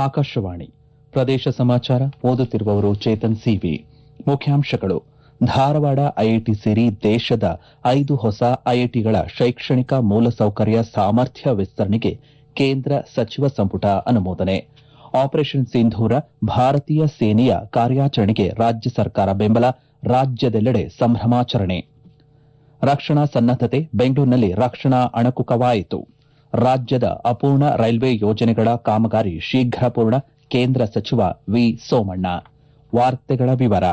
ಆಕಾಶವಾಣಿ ಪ್ರದೇಶ ಸಮಾಚಾರ ಓದುತ್ತಿರುವವರು ಚೇತನ್ ಸಿವಿ ಮುಖ್ಯಾಂಶಗಳು ಧಾರವಾಡ ಐಐಟಿ ಸೇರಿ ದೇಶದ ಐದು ಹೊಸ ಐಐಟಿಗಳ ಶೈಕ್ಷಣಿಕ ಮೂಲಸೌಕರ್ಯ ಸಾಮರ್ಥ್ಯ ವಿಸ್ತರಣೆಗೆ ಕೇಂದ್ರ ಸಚಿವ ಸಂಪುಟ ಅನುಮೋದನೆ ಆಪರೇಷನ್ ಸಿಂಧೂರ ಭಾರತೀಯ ಸೇನೆಯ ಕಾರ್ಯಾಚರಣೆಗೆ ರಾಜ್ಯ ಸರ್ಕಾರ ಬೆಂಬಲ ರಾಜ್ಯದೆಲ್ಲೆಡೆ ಸಂಭ್ರಮಾಚರಣೆ ರಕ್ಷಣಾ ಸನ್ನದ್ದತೆ ಬೆಂಗಳೂರಿನಲ್ಲಿ ರಕ್ಷಣಾ ಅಣಕು ಕವಾಯಿತು ರಾಜ್ಯದ ಅಪೂರ್ಣ ರೈಲ್ವೆ ಯೋಜನೆಗಳ ಕಾಮಗಾರಿ ಶೀಘ್ರ ಪೂರ್ಣ ಕೇಂದ್ರ ಸಚಿವ ವಿ ಸೋಮಣ್ಣ ವಾರ್ತೆಗಳ ವಿವರ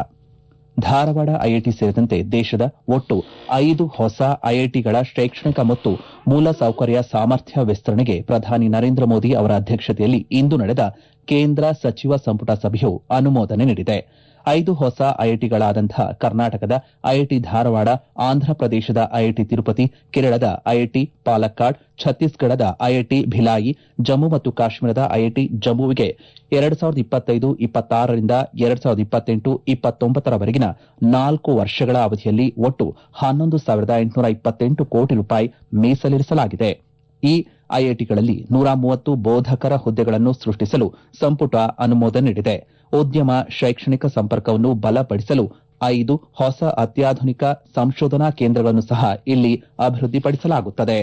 ಧಾರವಾಡ ಐಐಟಿ ಸೇರಿದಂತೆ ದೇಶದ ಒಟ್ಟು ಐದು ಹೊಸ ಐಐಟಿಗಳ ಶೈಕ್ಷಣಿಕ ಮತ್ತು ಮೂಲಸೌಕರ್ಯ ಸಾಮರ್ಥ್ಯ ವಿಸ್ತರಣೆಗೆ ಪ್ರಧಾನಿ ನರೇಂದ್ರ ಮೋದಿ ಅವರ ಅಧ್ಯಕ್ಷತೆಯಲ್ಲಿ ಇಂದು ನಡೆದ ಕೇಂದ್ರ ಸಚಿವ ಸಂಪುಟ ಸಭೆಯು ಅನುಮೋದನೆ ನೀಡಿದೆ ಐದು ಹೊಸ ಐಐಟಿಗಳಾದಂತಹ ಕರ್ನಾಟಕದ ಐಐಟಿ ಧಾರವಾಡ ಆಂಧ್ರಪ್ರದೇಶದ ಐಐಟಿ ತಿರುಪತಿ ಕೇರಳದ ಐಐಟಿ ಪಾಲಕ್ಕಾಡ್ ಛತ್ತೀಸ್ಗಢದ ಐಐಟಿ ಭಿಲಾಯಿ ಜಮ್ಮು ಮತ್ತು ಕಾಶ್ಮೀರದ ಐಐಟಿ ಜಮ್ಮುವಿಗೆ ಎರಡು ಸಾವಿರದ ಇಪ್ಪತ್ತೈದು ಇಪ್ಪತ್ತಾರರಿಂದ ಎರಡು ಸಾವಿರದ ಇಪ್ಪತ್ತೆಂಟು ಇಪ್ಪತ್ತೊಂಬತ್ತರವರೆಗಿನ ನಾಲ್ಕು ವರ್ಷಗಳ ಅವಧಿಯಲ್ಲಿ ಒಟ್ಟು ಹನ್ನೊಂದು ಸಾವಿರದ ಎಂಟುನೂರ ಇಪ್ಪತ್ತೆಂಟು ಕೋಟಿ ರೂಪಾಯಿ ಮೀಸಲಿರಿಸಲಾಗಿದೆ ಈ ಐಐಟಿಗಳಲ್ಲಿ ನೂರ ಮೂವತ್ತು ಬೋಧಕರ ಹುದ್ದೆಗಳನ್ನು ಸೃಷ್ಟಿಸಲು ಸಂಪುಟ ಅನುಮೋದನೆ ನೀಡಿದೆ ಉದ್ಯಮ ಶೈಕ್ಷಣಿಕ ಸಂಪರ್ಕವನ್ನು ಬಲಪಡಿಸಲು ಐದು ಹೊಸ ಅತ್ಯಾಧುನಿಕ ಸಂಶೋಧನಾ ಕೇಂದ್ರಗಳನ್ನು ಸಹ ಇಲ್ಲಿ ಅಭಿವೃದ್ಧಿಪಡಿಸಲಾಗುತ್ತದೆ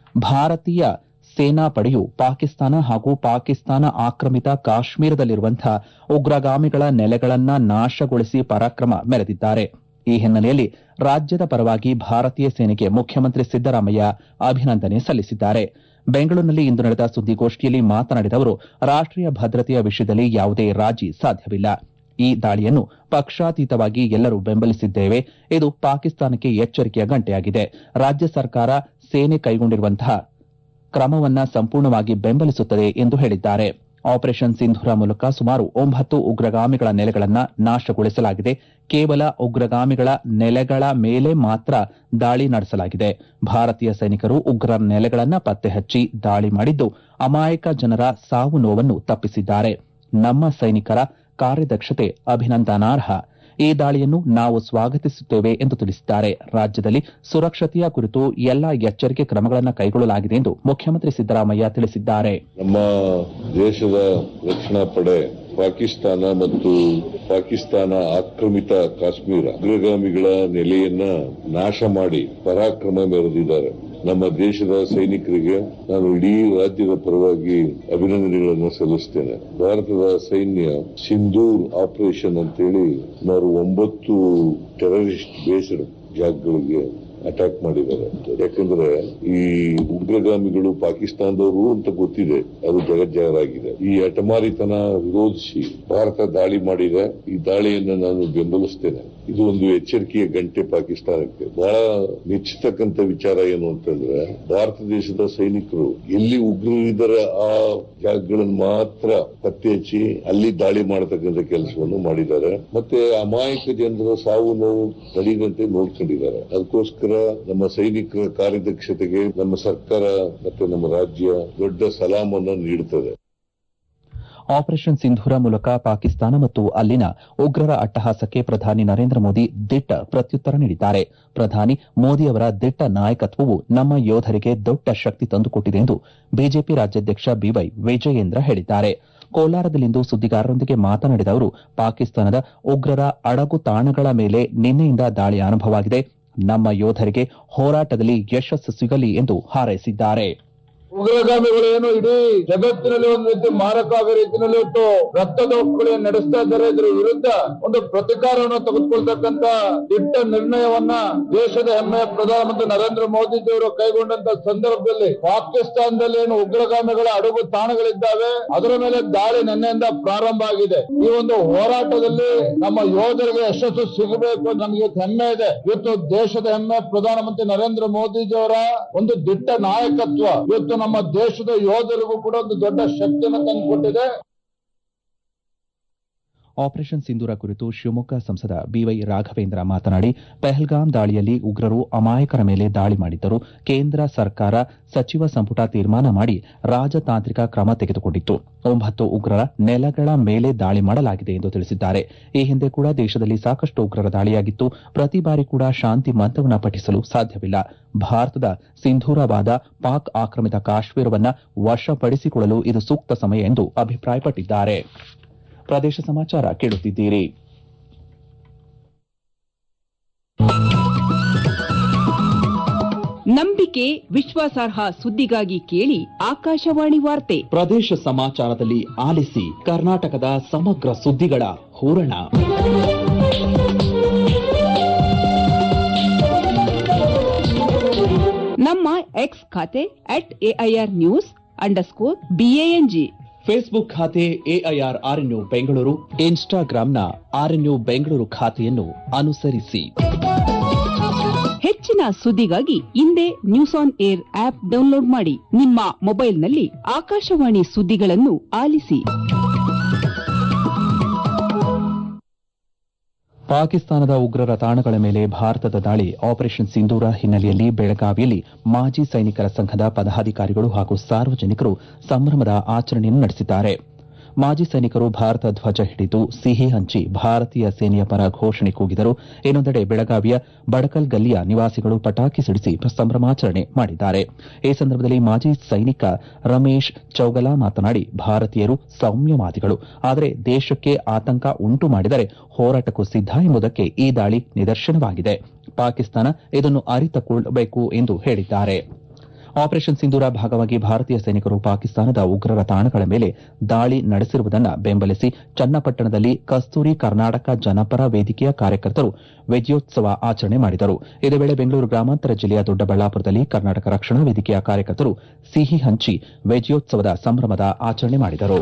ಭಾರತೀಯ ಸೇನಾಪಡೆಯು ಪಾಕಿಸ್ತಾನ ಹಾಗೂ ಪಾಕಿಸ್ತಾನ ಆಕ್ರಮಿತ ಕಾಶ್ಮೀರದಲ್ಲಿರುವಂತಹ ಉಗ್ರಗಾಮಿಗಳ ನೆಲೆಗಳನ್ನ ನಾಶಗೊಳಿಸಿ ಪರಾಕ್ರಮ ಮೆರೆದಿದ್ದಾರೆ ಈ ಹಿನ್ನೆಲೆಯಲ್ಲಿ ರಾಜ್ಯದ ಪರವಾಗಿ ಭಾರತೀಯ ಸೇನೆಗೆ ಮುಖ್ಯಮಂತ್ರಿ ಸಿದ್ದರಾಮಯ್ಯ ಅಭಿನಂದನೆ ಸಲ್ಲಿಸಿದ್ದಾರೆ ಬೆಂಗಳೂರಿನಲ್ಲಿ ಇಂದು ನಡೆದ ಸುದ್ದಿಗೋಷ್ಠಿಯಲ್ಲಿ ಮಾತನಾಡಿದ ಅವರು ರಾಷ್ಟೀಯ ಭದ್ರತೆಯ ವಿಷಯದಲ್ಲಿ ಯಾವುದೇ ರಾಜಿ ಸಾಧ್ಯವಿಲ್ಲ ಈ ದಾಳಿಯನ್ನು ಪಕ್ಷಾತೀತವಾಗಿ ಎಲ್ಲರೂ ಬೆಂಬಲಿಸಿದ್ದೇವೆ ಇದು ಪಾಕಿಸ್ತಾನಕ್ಕೆ ಎಚ್ಚರಿಕೆಯ ಗಂಟೆಯಾಗಿದೆ ರಾಜ್ಯ ಸರ್ಕಾರ ಸೇನೆ ಕೈಗೊಂಡಿರುವಂತಹ ಕ್ರಮವನ್ನ ಸಂಪೂರ್ಣವಾಗಿ ಬೆಂಬಲಿಸುತ್ತದೆ ಎಂದು ಹೇಳಿದ್ದಾರೆ ಆಪರೇಷನ್ ಸಿಂಧೂರ ಮೂಲಕ ಸುಮಾರು ಒಂಬತ್ತು ಉಗ್ರಗಾಮಿಗಳ ನೆಲೆಗಳನ್ನು ನಾಶಗೊಳಿಸಲಾಗಿದೆ ಕೇವಲ ಉಗ್ರಗಾಮಿಗಳ ನೆಲೆಗಳ ಮೇಲೆ ಮಾತ್ರ ದಾಳಿ ನಡೆಸಲಾಗಿದೆ ಭಾರತೀಯ ಸೈನಿಕರು ಉಗ್ರರ ನೆಲೆಗಳನ್ನು ಪತ್ತೆ ಹಚ್ಚಿ ದಾಳಿ ಮಾಡಿದ್ದು ಅಮಾಯಕ ಜನರ ಸಾವು ನೋವನ್ನು ತಪ್ಪಿಸಿದ್ದಾರೆ ನಮ್ಮ ಸೈನಿಕರ ಕಾರ್ಯದಕ್ಷತೆ ಅಭಿನಂದನಾರ್ಹ ಈ ದಾಳಿಯನ್ನು ನಾವು ಸ್ವಾಗತಿಸುತ್ತೇವೆ ಎಂದು ತಿಳಿಸಿದ್ದಾರೆ ರಾಜ್ಯದಲ್ಲಿ ಸುರಕ್ಷತೆಯ ಕುರಿತು ಎಲ್ಲಾ ಎಚ್ಚರಿಕೆ ಕ್ರಮಗಳನ್ನು ಕೈಗೊಳ್ಳಲಾಗಿದೆ ಎಂದು ಮುಖ್ಯಮಂತ್ರಿ ಸಿದ್ದರಾಮಯ್ಯ ತಿಳಿಸಿದ್ದಾರೆ ನಮ್ಮ ದೇಶದ ರಕ್ಷಣಾ ಪಡೆ ಪಾಕಿಸ್ತಾನ ಮತ್ತು ಪಾಕಿಸ್ತಾನ ಆಕ್ರಮಿತ ಕಾಶ್ಮೀರ ಉಗ್ರಗಾಮಿಗಳ ನೆಲೆಯನ್ನ ನಾಶ ಮಾಡಿ ಪರಾಕ್ರಮ ಮೆರೆದಿದ್ದಾರೆ ನಮ್ಮ ದೇಶದ ಸೈನಿಕರಿಗೆ ನಾನು ಇಡೀ ರಾಜ್ಯದ ಪರವಾಗಿ ಅಭಿನಂದನೆಗಳನ್ನು ಸಲ್ಲಿಸ್ತೇನೆ ಭಾರತದ ಸೈನ್ಯ ಸಿಂಧೂರ್ ಆಪರೇಷನ್ ಅಂತೇಳಿ ಸುಮಾರು ಒಂಬತ್ತು ಟೆರರಿಸ್ಟ್ ಬೇಸ್ಡ್ ಜಾಗಗಳಿಗೆ ಅಟ್ಯಾಕ್ ಮಾಡಿದ್ದಾರೆ ಯಾಕಂದ್ರೆ ಈ ಉಗ್ರಗಾಮಿಗಳು ಪಾಕಿಸ್ತಾನದವರು ಅಂತ ಗೊತ್ತಿದೆ ಅದು ಜಗಜ್ಜಾಹರಾಗಿದೆ ಈ ಹಠಮಾರಿತನ ವಿರೋಧಿಸಿ ಭಾರತ ದಾಳಿ ಮಾಡಿದೆ ಈ ದಾಳಿಯನ್ನು ನಾನು ಬೆಂಬಲಿಸ್ತೇನೆ ಇದು ಒಂದು ಎಚ್ಚರಿಕೆಯ ಗಂಟೆ ಪಾಕಿಸ್ತಾನಕ್ಕೆ ಬಹಳ ಮೆಚ್ಚತಕ್ಕಂತ ವಿಚಾರ ಏನು ಅಂತಂದ್ರೆ ಭಾರತ ದೇಶದ ಸೈನಿಕರು ಎಲ್ಲಿ ಉಗ್ರರಿದ್ದಾರೆ ಆ ಜಾಗಗಳನ್ನು ಮಾತ್ರ ಪತ್ತೆ ಹಚ್ಚಿ ಅಲ್ಲಿ ದಾಳಿ ಮಾಡತಕ್ಕಂಥ ಕೆಲಸವನ್ನು ಮಾಡಿದ್ದಾರೆ ಮತ್ತೆ ಅಮಾಯಕ ಜನರ ಸಾವು ನೋವು ತಡೆದಂತೆ ನೋಡ್ಕೊಂಡಿದ್ದಾರೆ ಅದಕ್ಕೋಸ್ಕರ ನಮ್ಮ ಸೈನಿಕರ ಕಾರ್ಯದಕ್ಷತೆಗೆ ನಮ್ಮ ಸರ್ಕಾರ ಮತ್ತೆ ನಮ್ಮ ರಾಜ್ಯ ದೊಡ್ಡ ಸಲಾಮನ್ನು ನೀಡುತ್ತದೆ ಆಪರೇಷನ್ ಸಿಂಧೂರ ಮೂಲಕ ಪಾಕಿಸ್ತಾನ ಮತ್ತು ಅಲ್ಲಿನ ಉಗ್ರರ ಅಟ್ಟಹಾಸಕ್ಕೆ ಪ್ರಧಾನಿ ನರೇಂದ್ರ ಮೋದಿ ದಿಟ್ಟ ಪ್ರತ್ಯುತ್ತರ ನೀಡಿದ್ದಾರೆ ಪ್ರಧಾನಿ ಮೋದಿ ಅವರ ದಿಟ್ಟ ನಾಯಕತ್ವವು ನಮ್ಮ ಯೋಧರಿಗೆ ದೊಡ್ಡ ಶಕ್ತಿ ತಂದುಕೊಟ್ಟಿದೆ ಎಂದು ಬಿಜೆಪಿ ರಾಜ್ಯಾಧ್ಯಕ್ಷ ಬಿವೈ ವಿಜಯೇಂದ್ರ ಹೇಳಿದ್ದಾರೆ ಕೋಲಾರದಲ್ಲಿಂದು ಸುದ್ದಿಗಾರರೊಂದಿಗೆ ಮಾತನಾಡಿದ ಅವರು ಪಾಕಿಸ್ತಾನದ ಉಗ್ರರ ಅಡಗು ತಾಣಗಳ ಮೇಲೆ ನಿನ್ನೆಯಿಂದ ದಾಳಿ ಆರಂಭವಾಗಿದೆ ನಮ್ಮ ಯೋಧರಿಗೆ ಹೋರಾಟದಲ್ಲಿ ಯಶಸ್ಸು ಸಿಗಲಿ ಎಂದು ಹಾರೈಸಿದ್ದಾರೆ ಉಗ್ರಗಾಮಿಗಳು ಏನು ಇಡೀ ಜಗತ್ತಿನಲ್ಲಿ ಒಂದು ರೀತಿ ಮಾರಕ ಆಗೋ ರೀತಿಯಲ್ಲಿ ಇವತ್ತು ರಕ್ತದೋಪುಗಳು ನಡೆಸ್ತಾ ಇದ್ದಾರೆ ಇದರ ವಿರುದ್ಧ ಒಂದು ಪ್ರತಿಕಾರವನ್ನು ತೆಗೆದುಕೊಳ್ತಕ್ಕಂತ ದಿಟ್ಟ ನಿರ್ಣಯವನ್ನ ದೇಶದ ಹೆಮ್ಮೆಯ ಪ್ರಧಾನಮಂತ್ರಿ ನರೇಂದ್ರ ಮೋದಿಜಿಯವರು ಕೈಗೊಂಡಂತ ಸಂದರ್ಭದಲ್ಲಿ ಪಾಕಿಸ್ತಾನದಲ್ಲಿ ಏನು ಉಗ್ರಗಾಮಿಗಳ ಅಡುಗು ತಾಣಗಳಿದ್ದಾವೆ ಅದರ ಮೇಲೆ ದಾಳಿ ನಿನ್ನೆಯಿಂದ ಪ್ರಾರಂಭ ಆಗಿದೆ ಈ ಒಂದು ಹೋರಾಟದಲ್ಲಿ ನಮ್ಮ ಯೋಧರಿಗೆ ಯಶಸ್ಸು ಸಿಗಬೇಕು ಅಂತ ನಮಗೆ ಇವತ್ತು ಹೆಮ್ಮೆ ಇದೆ ಇವತ್ತು ದೇಶದ ಹೆಮ್ಮೆ ಪ್ರಧಾನಮಂತ್ರಿ ನರೇಂದ್ರ ಮೋದಿಜಿಯವರ ಒಂದು ದಿಟ್ಟ ನಾಯಕತ್ವ ಇವತ್ತು ನಮ್ಮ ದೇಶದ ಯೋಧರಿಗೂ ಕೂಡ ಒಂದು ದೊಡ್ಡ ಶಕ್ತಿಯನ್ನು ತಂದುಕೊಟ್ಟಿದೆ ಆಪರೇಷನ್ ಸಿಂಧೂರ ಕುರಿತು ಶಿವಮೊಗ್ಗ ಸಂಸದ ಬಿವೈ ರಾಘವೇಂದ್ರ ಮಾತನಾಡಿ ಪಹಲ್ಗಾಮ್ ದಾಳಿಯಲ್ಲಿ ಉಗ್ರರು ಅಮಾಯಕರ ಮೇಲೆ ದಾಳಿ ಮಾಡಿದ್ದರು ಕೇಂದ್ರ ಸರ್ಕಾರ ಸಚಿವ ಸಂಪುಟ ತೀರ್ಮಾನ ಮಾಡಿ ರಾಜತಾಂತ್ರಿಕ ಕ್ರಮ ತೆಗೆದುಕೊಂಡಿತ್ತು ಒಂಬತ್ತು ಉಗ್ರರ ನೆಲಗಳ ಮೇಲೆ ದಾಳಿ ಮಾಡಲಾಗಿದೆ ಎಂದು ತಿಳಿಸಿದ್ದಾರೆ ಈ ಹಿಂದೆ ಕೂಡ ದೇಶದಲ್ಲಿ ಸಾಕಷ್ಟು ಉಗ್ರರ ದಾಳಿಯಾಗಿತ್ತು ಪ್ರತಿ ಬಾರಿ ಕೂಡ ಶಾಂತಿ ಮಂತ್ರವನ್ನು ಪಠಿಸಲು ಸಾಧ್ಯವಿಲ್ಲ ಭಾರತದ ಸಿಂಧೂರವಾದ ಪಾಕ್ ಆಕ್ರಮಿತ ಕಾಶ್ಮೀರವನ್ನ ವಶಪಡಿಸಿಕೊಳ್ಳಲು ಇದು ಸೂಕ್ತ ಸಮಯ ಎಂದು ಅಭಿಪ್ರಾಯಪಟ್ಟಿದ್ದಾರೆ ಪ್ರದೇಶ ಸಮಾಚಾರ ಕೇಳುತ್ತಿದ್ದೀರಿ ನಂಬಿಕೆ ವಿಶ್ವಾಸಾರ್ಹ ಸುದ್ದಿಗಾಗಿ ಕೇಳಿ ಆಕಾಶವಾಣಿ ವಾರ್ತೆ ಪ್ರದೇಶ ಸಮಾಚಾರದಲ್ಲಿ ಆಲಿಸಿ ಕರ್ನಾಟಕದ ಸಮಗ್ರ ಸುದ್ದಿಗಳ ಹೂರಣ ನಮ್ಮ ಎಕ್ಸ್ ಖಾತೆ at AIR news underscore B A N G Facebook ಖಾತೆ ಎಐಆರ್ ಆರ್ಎನ್ಯು ಬೆಂಗಳೂರು ಇನ್ಸ್ಟಾಗ್ರಾಂನ ಆರ್ಎನ್ಯು ಬೆಂಗಳೂರು ಖಾತೆಯನ್ನು ಅನುಸರಿಸಿ ಹೆಚ್ಚಿನ ಸುದ್ದಿಗಾಗಿ ಹಿಂದೆ news on AIR app download ಮಾಡಿ ನಿಮ್ಮ ಮೊಬೈಲ್ನಲ್ಲಿ ಆಕಾಶವಾಣಿ ಸುದ್ದಿಗಳನ್ನು ಆಲಿಸಿ ಪಾಕಿಸ್ತಾನದ ಉಗ್ರರ ತಾಣಗಳ ಮೇಲೆ ಭಾರತದ ದಾಳಿ ಆಪರೇಷನ್ ಸಿಂಧೂರ ಹಿನ್ನೆಲೆಯಲ್ಲಿ ಬೆಳಗಾವಿಯಲ್ಲಿ ಮಾಜಿ ಸೈನಿಕರ ಸಂಘದ ಪದಾಧಿಕಾರಿಗಳು ಹಾಗೂ ಸಾರ್ವಜನಿಕರು ಸಂಭ್ರಮದ ಆಚರಣೆಯನ್ನು ನಡೆಸಿದ್ದಾರೆ ಮಾಜಿ ಸೈನಿಕರು ಭಾರತ ಧ್ವಜ ಹಿಡಿದು ಸಿಹಿ ಹಂಚಿ ಭಾರತೀಯ ಸೇನೆಯ ಪರ ಘೋಷಣೆ ಕೂಗಿದರು ಇನ್ನೊಂದೆಡೆ ಬೆಳಗಾವಿಯ ಬಡಕಲ್ ಗಲ್ಲಿಯ ನಿವಾಸಿಗಳು ಪಟಾಕಿ ಸಿಡಿಸಿ ಸಂಭ್ರಮಾಚರಣೆ ಮಾಡಿದ್ದಾರೆ ಈ ಸಂದರ್ಭದಲ್ಲಿ ಮಾಜಿ ಸೈನಿಕ ರಮೇಶ್ ಚೌಗಲ ಮಾತನಾಡಿ ಭಾರತೀಯರು ಸೌಮ್ಯವಾದಿಗಳು ಆದರೆ ದೇಶಕ್ಕೆ ಆತಂಕ ಉಂಟು ಮಾಡಿದರೆ ಹೋರಾಟಕ್ಕೂ ಸಿದ್ಧ ಎಂಬುದಕ್ಕೆ ಈ ದಾಳಿ ನಿದರ್ಶನವಾಗಿದೆ ಪಾಕಿಸ್ತಾನ ಇದನ್ನು ಅರಿತುಕೊಳ್ಳಬೇಕು ಎಂದು ಹೇಳಿದ್ದಾರೆ ಆಪರೇಷನ್ ಸಿಂಧೂರ ಭಾಗವಾಗಿ ಭಾರತೀಯ ಸೈನಿಕರು ಪಾಕಿಸ್ತಾನದ ಉಗ್ರರ ತಾಣಗಳ ಮೇಲೆ ದಾಳಿ ನಡೆಸಿರುವುದನ್ನು ಬೆಂಬಲಿಸಿ ಚನ್ನಪಟ್ಟಣದಲ್ಲಿ ಕಸ್ತೂರಿ ಕರ್ನಾಟಕ ಜನಪರ ವೇದಿಕೆಯ ಕಾರ್ಯಕರ್ತರು ವಿಜಯೋತ್ಸವ ಆಚರಣೆ ಮಾಡಿದರು ಇದೇ ವೇಳೆ ಬೆಂಗಳೂರು ಗ್ರಾಮಾಂತರ ಜಿಲ್ಲೆಯ ದೊಡ್ಡಬಳ್ಳಾಪುರದಲ್ಲಿ ಕರ್ನಾಟಕ ರಕ್ಷಣಾ ವೇದಿಕೆಯ ಕಾರ್ಯಕರ್ತರು ಸಿಹಿ ಹಂಚಿ ವಿಜಯೋತ್ಸವದ ಸಂಭ್ರಮದ ಆಚರಣೆ ಮಾಡಿದರು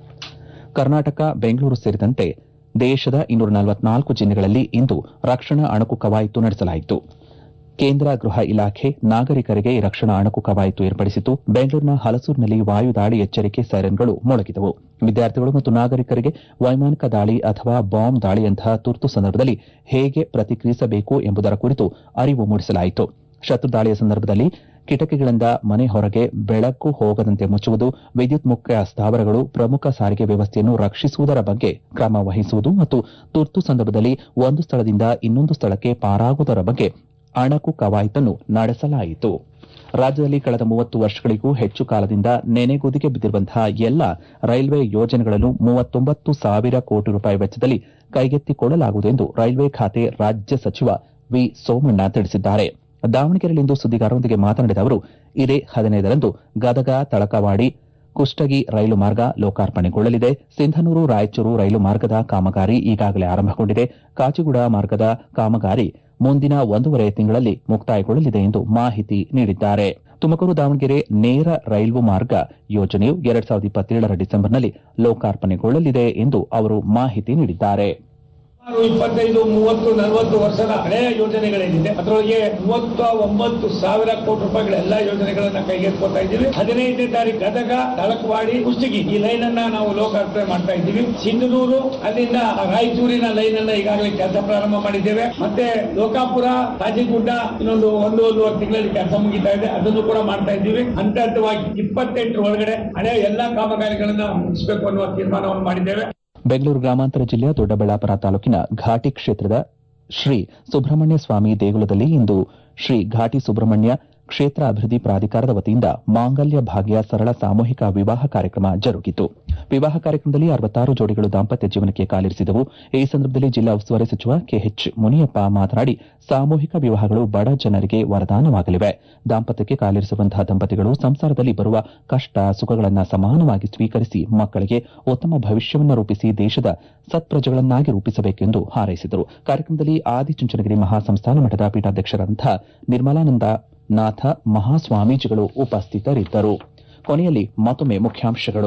ಕರ್ನಾಟಕ ಬೆಂಗಳೂರು ಸೇರಿದಂತೆ ದೇಶದ ಇನ್ನೂರ ನಲವತ್ನಾಲ್ಕು ಜಿಲ್ಲೆಗಳಲ್ಲಿ ಇಂದು ರಕ್ಷಣಾ ಅಣುಕು ಕವಾಯತು ನಡೆಸಲಾಯಿತು ಕೇಂದ್ರ ಗೃಹ ಇಲಾಖೆ ನಾಗರಿಕರಿಗೆ ರಕ್ಷಣಾ ಅಣುಕು ಕವಾಯತು ಏರ್ಪಡಿಸಿತು ಬೆಂಗಳೂರಿನ ಹಲಸೂರಿನಲ್ಲಿ ವಾಯು ದಾಳಿ ಎಚ್ಚರಿಕೆ ಸೈರನ್ಗಳು ಮೊಳಗಿದವು ವಿದ್ಯಾರ್ಥಿಗಳು ಮತ್ತು ನಾಗರಿಕರಿಗೆ ವೈಮಾನಿಕ ದಾಳಿ ಅಥವಾ ಬಾಂಬ್ ದಾಳಿಯಂತಹ ತುರ್ತು ಸಂದರ್ಭದಲ್ಲಿ ಹೇಗೆ ಪ್ರತಿಕ್ರಿಯಿಸಬೇಕು ಎಂಬುದರ ಕುರಿತು ಅರಿವು ಮೂಡಿಸಲಾಯಿತು ಶತ್ರು ದಾಳಿಯ ಸಂದರ್ಭದಲ್ಲಿ ಕಿಟಕಿಗಳಿಂದ ಮನೆ ಹೊರಗೆ ಬೆಳಕು ಹೋಗದಂತೆ ಮುಚ್ಚುವುದು ವಿದ್ಯುತ್ ಮುಖ್ಯ ಸ್ಥಾವರಗಳು ಪ್ರಮುಖ ಸಾರಿಗೆ ವ್ಯವಸ್ಥೆಯನ್ನು ರಕ್ಷಿಸುವುದರ ಬಗ್ಗೆ ಕ್ರಮ ವಹಿಸುವುದು ಮತ್ತು ತುರ್ತು ಸಂದರ್ಭದಲ್ಲಿ ಒಂದು ಸ್ಥಳದಿಂದ ಇನ್ನೊಂದು ಸ್ಥಳಕ್ಕೆ ಪಾರಾಗುವುದರ ಬಗ್ಗೆ ಅಣಕು ಕವಾಯತನ್ನು ನಡೆಸಲಾಯಿತು ರಾಜ್ಯದಲ್ಲಿ ಕಳೆದ ಮೂವತ್ತು ವರ್ಷಗಳಿಗೂ ಹೆಚ್ಚು ಕಾಲದಿಂದ ನೆನೆಗುದಿಗೆ ಬಿದ್ದಿರುವಂತಹ ಎಲ್ಲ ರೈಲ್ವೆ ಯೋಜನೆಗಳನ್ನು ಮೂವತ್ತೊಂಬತ್ತು ಸಾವಿರ ಕೋಟಿ ರೂಪಾಯಿ ವೆಚ್ಚದಲ್ಲಿ ಕೈಗೆತ್ತಿಕೊಳ್ಳಲಾಗುವುದು ಎಂದು ರೈಲ್ವೆ ಖಾತೆ ರಾಜ್ಯ ಸಚಿವ ವಿ ಸೋಮಣ್ಣ ತಿಳಿಸಿದ್ದಾರೆ ದಾವಣಗೆರೆಯಲ್ಲಿಂದು ಸುದ್ದಿಗಾರರೊಂದಿಗೆ ಮಾತನಾಡಿದ ಅವರು ಇದೇ ಹದಿನೈದರಂದು ಗದಗ ತಳಕವಾಡಿ ಕುಷ್ಟಗಿ ರೈಲು ಮಾರ್ಗ ಲೋಕಾರ್ಪಣೆಗೊಳ್ಳಲಿದೆ ಸಿಂಧನೂರು ರಾಯಚೂರು ರೈಲು ಮಾರ್ಗದ ಕಾಮಗಾರಿ ಈಗಾಗಲೇ ಆರಂಭಗೊಂಡಿದೆ ಕಾಚಿಗುಡ ಮಾರ್ಗದ ಕಾಮಗಾರಿ ಮುಂದಿನ ಒಂದೂವರೆ ತಿಂಗಳಲ್ಲಿ ಮುಕ್ತಾಯಗೊಳ್ಳಲಿದೆ ಎಂದು ಮಾಹಿತಿ ನೀಡಿದ್ದಾರೆ ತುಮಕೂರು ದಾವಣಗೆರೆ ನೇರ ರೈಲು ಮಾರ್ಗ ಯೋಜನೆಯು ಎರಡ್ ಸಾವಿರದ ಇಪ್ಪತ್ತೇಳರ ಡಿಸೆಂಬರ್ನಲ್ಲಿ ಲೋಕಾರ್ಪಣೆಗೊಳ್ಳಲಿದೆ ಎಂದು ಅವರು ಮಾಹಿತಿ ನೀಡಿದ್ದಾರೆ ಸುಮಾರು ಇಪ್ಪತ್ತೈದು ಮೂವತ್ತು ನಲವತ್ತು ವರ್ಷದ ಹಳೆಯ ಯೋಜನೆಗಳೇನಿದೆ ಅದರೊಳಗೆ ಮೂವತ್ತ ಒಂಬತ್ತು ಸಾವಿರ ಕೋಟಿ ರೂಪಾಯಿಗಳ ಎಲ್ಲಾ ಯೋಜನೆಗಳನ್ನ ಕೈಗೆತ್ಕೊತಾ ಇದ್ದೀವಿ ಹದಿನೈದನೇ ತಾರೀಕು ಗದಗ ತಳಕವಾಡಿ ಕುಷ್ಟಗಿ ಈ ಲೈನ್ ಅನ್ನ ನಾವು ಲೋಕಾರ್ಪಣೆ ಮಾಡ್ತಾ ಇದ್ದೀವಿ ಸಿಂಧನೂರು ಅಲ್ಲಿಂದ ರಾಯಚೂರಿನ ಲೈನ್ ಅನ್ನ ಈಗಾಗಲೇ ಕೆಲಸ ಪ್ರಾರಂಭ ಮಾಡಿದ್ದೇವೆ ಮತ್ತೆ ಲೋಕಾಪುರ ಕಾಜಿಗುಡ್ಡ ಇನ್ನೊಂದು ಒಂದು ಒಂದೂವರೆ ತಿಂಗಳಲ್ಲಿ ಕೆಲಸ ಮುಗಿತಾ ಇದೆ ಅದನ್ನು ಕೂಡ ಮಾಡ್ತಾ ಇದ್ದೀವಿ ಹಂತ ಹಂತವಾಗಿ ಇಪ್ಪತ್ತೆಂಟರ ಒಳಗಡೆ ಹಳೆಯ ಎಲ್ಲಾ ಕಾಮಗಾರಿಗಳನ್ನ ಮುಗಿಸಬೇಕು ಅನ್ನುವ ತೀರ್ಮಾನವನ್ನು ಮಾಡಿದ್ದೇವೆ ಬೆಂಗಳೂರು ಗ್ರಾಮಾಂತರ ಜಿಲ್ಲೆಯ ದೊಡ್ಡಬಳ್ಳಾಪುರ ತಾಲೂಕಿನ ಘಾಟಿ ಕ್ಷೇತ್ರದ ಶ್ರೀ ಸುಬ್ರಹ್ಮಣ್ಯ ಸ್ವಾಮಿ ದೇಗುಲದಲ್ಲಿ ಇಂದು ಶ್ರೀ ಘಾಟಿ ಸುಬ್ರಹ್ಮಣ್ಯ ಕ್ಷೇತ್ರ ಅಭಿವೃದ್ಧಿ ಪ್ರಾಧಿಕಾರದ ವತಿಯಿಂದ ಮಾಂಗಲ್ಯ ಭಾಗ್ಯ ಸರಳ ಸಾಮೂಹಿಕ ವಿವಾಹ ಕಾರ್ಯಕ್ರಮ ಜರುಗಿತು ವಿವಾಹ ಕಾರ್ಯಕ್ರಮದಲ್ಲಿ ಅರವತ್ತಾರು ಜೋಡಿಗಳು ದಾಂಪತ್ಯ ಜೀವನಕ್ಕೆ ಕಾಲಿರಿಸಿದವು ಈ ಸಂದರ್ಭದಲ್ಲಿ ಜಿಲ್ಲಾ ಉಸ್ತುವಾರಿ ಸಚಿವ ಕೆಎಚ್ ಮುನಿಯಪ್ಪ ಮಾತನಾಡಿ ಸಾಮೂಹಿಕ ವಿವಾಹಗಳು ಬಡ ಜನರಿಗೆ ವರದಾನವಾಗಲಿವೆ ದಾಂಪತ್ಯಕ್ಕೆ ಕಾಲಿರಿಸುವಂತಹ ದಂಪತಿಗಳು ಸಂಸಾರದಲ್ಲಿ ಬರುವ ಕಷ್ಟ ಸುಖಗಳನ್ನು ಸಮಾನವಾಗಿ ಸ್ವೀಕರಿಸಿ ಮಕ್ಕಳಿಗೆ ಉತ್ತಮ ಭವಿಷ್ಯವನ್ನು ರೂಪಿಸಿ ದೇಶದ ಸತ್ಪ್ರಜೆಗಳನ್ನಾಗಿ ರೂಪಿಸಬೇಕೆಂದು ಹಾರೈಸಿದರು ಕಾರ್ಯಕ್ರಮದಲ್ಲಿ ಆದಿಚುಂಚನಗಿರಿ ಮಹಾಸಂಸ್ಥಾನ ಮಠದ ಪೀಠಾಧ್ಯಕ್ಷರಾದಂತಹ ನಿರ್ಮಲಾನಂದ ನಾಥ ಮಹಾಸ್ವಾಮೀಜಿಗಳು ಉಪಸ್ಥಿತರಿದ್ದರು ಕೊನೆಯಲ್ಲಿ ಮತ್ತೊಮ್ಮೆ ಮುಖ್ಯಾಂಶಗಳು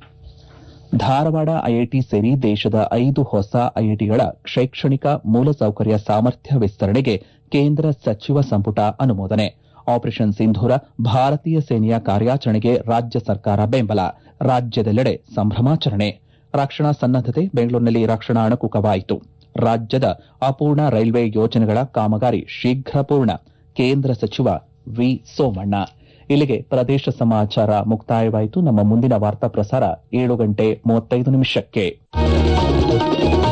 ಧಾರವಾಡ ಐಐಟಿ ಸೇರಿ ದೇಶದ ಐದು ಹೊಸ ಐಐಟಿಗಳ ಶೈಕ್ಷಣಿಕ ಮೂಲಸೌಕರ್ಯ ಸಾಮರ್ಥ್ಯ ವಿಸ್ತರಣೆಗೆ ಕೇಂದ್ರ ಸಚಿವ ಸಂಪುಟ ಅನುಮೋದನೆ ಆಪರೇಷನ್ ಸಿಂಧೂರ ಭಾರತೀಯ ಸೇನೆಯ ಕಾರ್ಯಾಚರಣೆಗೆ ರಾಜ್ಯ ಸರ್ಕಾರ ಬೆಂಬಲ ರಾಜ್ಯದೆಲ್ಲೆಡೆ ಸಂಭ್ರಮಾಚರಣೆ ರಕ್ಷಣಾ ಸನ್ನದ್ದತೆ ಬೆಂಗಳೂರಿನಲ್ಲಿ ರಕ್ಷಣಾ ಅಣಕು ಕವಾಯಿತು ರಾಜ್ಯದ ಅಪೂರ್ಣ ರೈಲ್ವೆ ಯೋಜನೆಗಳ ಕಾಮಗಾರಿ ಶೀಘ್ರ ಪೂರ್ಣ ಕೇಂದ್ರ ಸಚಿವ ವಿ ಸೋಮಣ್ಣ ಇಲ್ಲಿಗೆ ಪ್ರದೇಶ ಸಮಾಚಾರ ಮುಕ್ತಾಯವಾಯಿತು ನಮ್ಮ ಮುಂದಿನ ವಾರ್ತಾ ಪ್ರಸಾರ ಏಳು ಗಂಟೆ ಮೂವತ್ತೈದು ನಿಮಿಷಕ್ಕೆ